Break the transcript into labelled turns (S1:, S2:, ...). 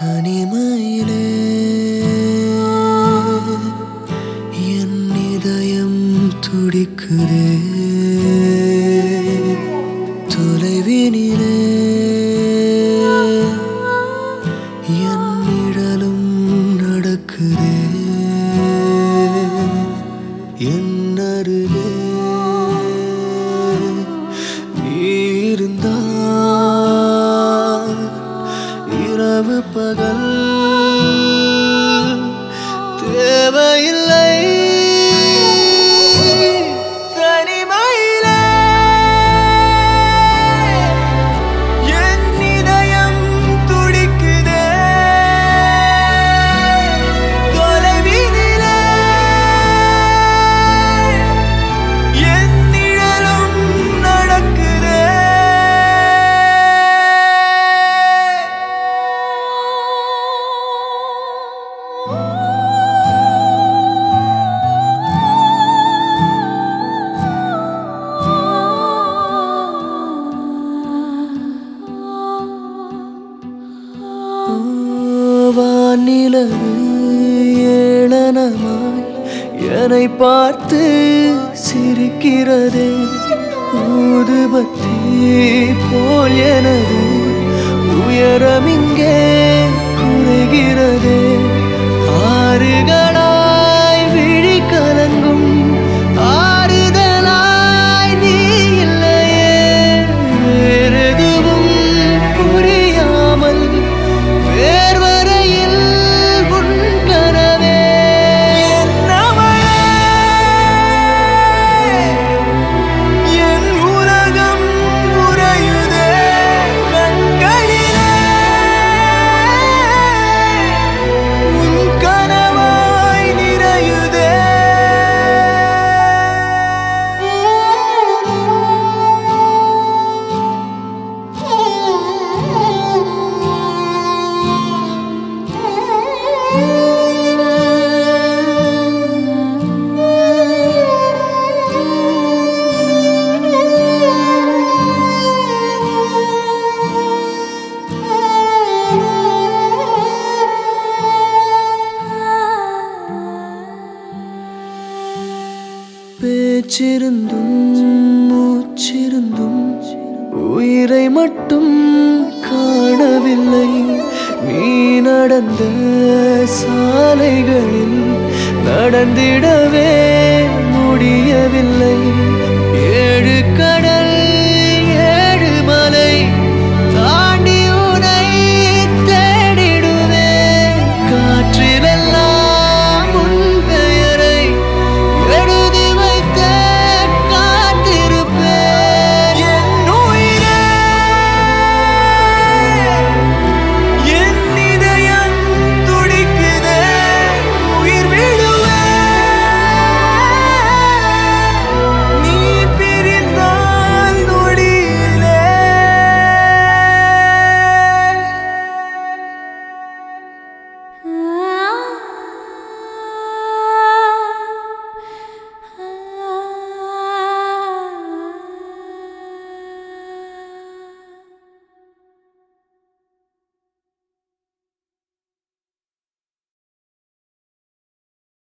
S1: தனிமையிலே என் இதயம் துடிக்குதே தொலைவினிலே என் நிழலும் நடக்குதே என் அருகே நீ இருந்தால் இரவு பகல் தேவையில்லை தனிமையிலே என் இதயம் துடிக்குதே தொலைவினிலே என் நிழலும் நடக்குதே வானிலவு ஏளனமாய் என்னை பார்த்து சிரிக்கிறதே ஊதுபத்தி போல் எனது உயரம் இங்கே குறைகிறதே ஆறுகளாய் விழி கலங்கும் ஆறுதலாய் நீ இல்லையே வேறெதுவும் புரியாமல் வேர்வரையில் உன் கனவே என்னவளே என் உலகம் உறையுதே கண்களிலே உன் கனவாய் நிறையுதே பேச்சிருந்தும் மூச்சிருந்தும் உயிரை மட்டும் காணவில்லை நீ நடந்த சாலைகளில் நடந்திடவே முடியவில்லை